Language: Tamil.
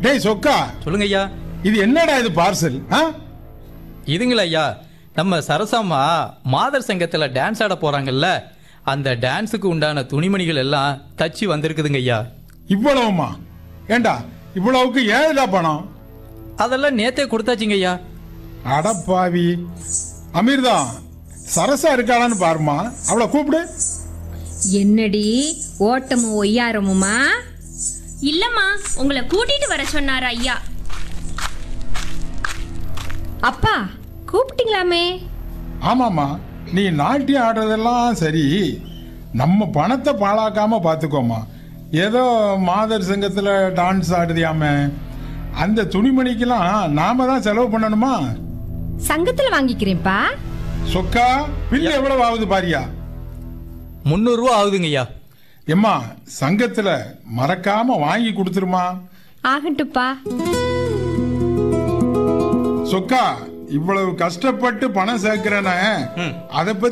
டேய் சொக்கா சொல்லுங்க ஐயா இது என்னடா இது பார்சல் ஆ இதுங்களா ஐயா நம்ம சரசாம்மா மாதர் சங்கத்துல டான்ஸ் ஆட போறாங்கல்ல அந்த டான்ஸுக்கு உண்டான துணிமணிகள் எல்லாம் தச்சு வந்திருக்குதுங்க ஐயா இவ்வளவுமா ஏண்டா இவ்வளவுக்கு ஏழுடா பணம் அதெல்லாம் நேத்தே கொடுத்தாச்சுங்க ஐயா அடப்பாவி அமீர்தா சரசா இருக்காளான்னு பாருமா அவளை கூப்பிடு என்னடி ஓட்டமும் ஒய்யாரமுமா இல்லம்மா உங்களை கூட்டிட்டு வர சொன்னார் ஐயா அப்பா கூப்பிட்டீங்களாமே ஆமாம்மா நீ நாட்டியம் ஆடுறதெல்லாம் சரி நம்ம பணத்தை பாழாக்காம பார்த்துக்கோமா ஏதோ மாதர் சங்கத்தில் டான்ஸ் ஆடுதியாமே அந்த துணிமணிக்கெல்லாம் நாம தான் செலவு பண்ணணுமா சங்கத்துல வாங்கிக்கிறேன்ப்பா சொக்கா பில்லு எவ்வளவு ஆகுது பாரியா முந்நூறுரூவா ஆகுதுங்க ஐயா எம்மா சங்கத்துல மறக்காம வாங்கி கொடுத்துருமா ஆகட்டுப்பா சொக்கா இவ்வளவு கஷ்டப்பட்டு பணம் சேர்க்கிறேன்னு அதை பத்தி